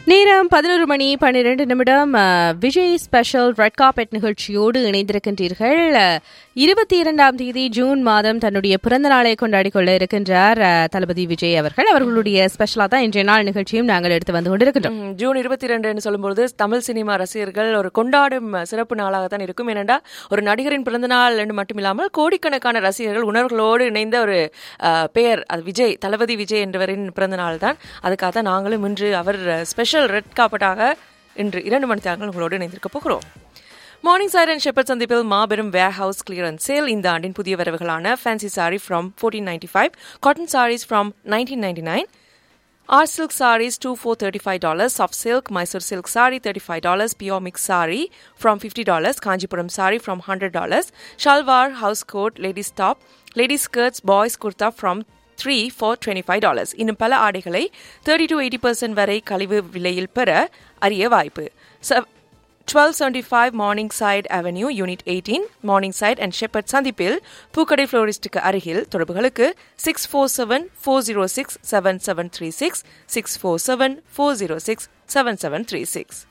நேரம் பதினோரு மணி பன்னிரண்டு நிமிடம் அஹ், விஜய் ஸ்பெஷல் ரெட் கார்பெட் நிகழ்ச்சியோடு இணைந்திருக்கின்றீர்கள் அஹ், இருபத்தி இரண்டாம் தேதி ஜூன் மாதம் தன்னுடைய பிறந்த நாளை கொண்டாடி கொள்ள இருக்கின்றார் அஹ், தளபதி விஜய் அவர்கள் அவர்களுடைய ஸ்பெஷலா தான் இன்றைய நாள் நிகழ்ச்சியும் நாங்கள் எடுத்து வந்து கொண்டிருக்கின்றோம் ம், ஜூன் இருபத்தி ரெண்டுன்னு சொல்லும்போது தமிழ் சினிமா ரசிகர்கள் ஒரு கொண்டாடும் சிறப்பு நாளாக தான் இருக்கும் ஏனென்றா ஒரு நடிகரின் பிறந்த நாள் என்று மட்டும் இல்லாமல் கோடிக்கணக்கான ரசிகர்கள் உணர்வுகளோடு இணைந்த ஒரு அஹ், பெயர் அது விஜய் தளபதி விஜய் என்றவரின் பிறந்த நாள் தான் அதுக்காக தான் நாங்களும் இன்று அவர் ஸ்பெஷல் ரெட் காப்பட்டாக இன்று இரண்டு மணி நேரங்கள் உங்களோடு இணைந்திருக்க போகிறோம் மார்னிங் சார் அண்ட் ஷெப்பர்ட் சந்திப்பில் மாபெரும் வேர் ஹவுஸ் கிளியரன்ஸ் சேல் இந்த ஆண்டின் புதிய வரவுகளான fancy sari from fourteen ninety five cotton saris from nineteen ninety nine Our silk sarees two for thirty-five dollars. Soft silk Mysore silk saree thirty-five dollars. Pure mix saree from fifty dollars. Kanjipuram saree from hundred dollars. Shalwar house coat ladies top. Ladies skirts boys kurta from three for twenty five dollars இன்னும் பல ஆடைகளை thirty to eighty percent வரை கழிவு விலையில் பெற அரிய வாய்ப்பு twelve seventy five Morningside avenue unit eighteen Morningside and Sheppard சந்திப்பில் பூக்கடை ஃப்ளோரிஸ்டுக்கு அருகில் தொடர்புகளுக்கு six four seven four zero six seven seven three six six four seven four zero six seven seven three six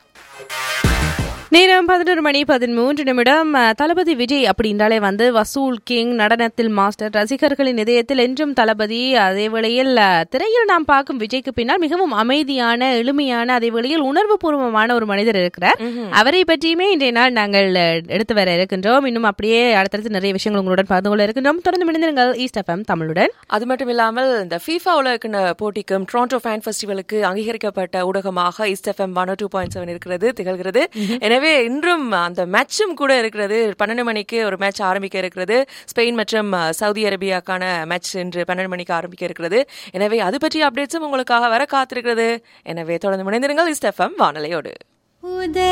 நேரம் பதினோரு மணி பதிமூன்று நிமிடம் அஹ், தளபதி விஜய் அப்படின்றாலே வந்து வசூல் கிங் நடனத்தில் மாஸ்டர் ரசிகர்களின் இதயத்தில் என்றும் தளபதி அதே வேளையில் அஹ், திரையில் நாம் பார்க்கும் விஜய்க்கு பின்னால் மிகவும் அமைதியான எளிமையான அதே வேளையில் உணர்வு பூர்வமான ஒரு மனிதர் இருக்கிறார் அவரை பற்றியுமே இன்றைய நாள் நாங்கள் அஹ், எடுத்து வர இருக்கின்றோம் இன்னும் அப்படியே அடுத்தடுத்து நிறைய விஷயங்கள் உங்களுடன் பகிர்ந்து கொள்ள இருக்கின்றோம் தொடர்ந்து முடிந்திருங்கள் ஈஸ்ட் எஃப்எம் தமிழுடன் அது மட்டும் இல்லாமல் இந்த ஃபீஃபா உலக போட்டிக்கும் டொரண்டோ ஃபேன் ஃபெஸ்டிவலுக்கு அங்கீகரிக்கப்பட்ட ஊடகமாக east FM one two point seven இருக்கிறது திகழ்கிறது எனவே இன்றும் அந்த மேட்சும் கூட இருக்கிறது பன்னெண்டு மணிக்கு ஒரு மேட்ச் ஆரம்பிக்க இருக்கிறது ஸ்பெயின் மற்றும் அஹ், சவுதி அரேபியாக்கான மேட்ச் இன்று பன்னெண்டு மணிக்கு ஆரம்பிக்க இருக்கிறது எனவே அது பற்றிய அப்டேட்ஸும் உங்களுக்காக வர காத்திருக்கிறது எனவே தொடர்ந்து முனைந்திருங்கள் ஈஸ்ட் எஃப்எம் வானொலியோடு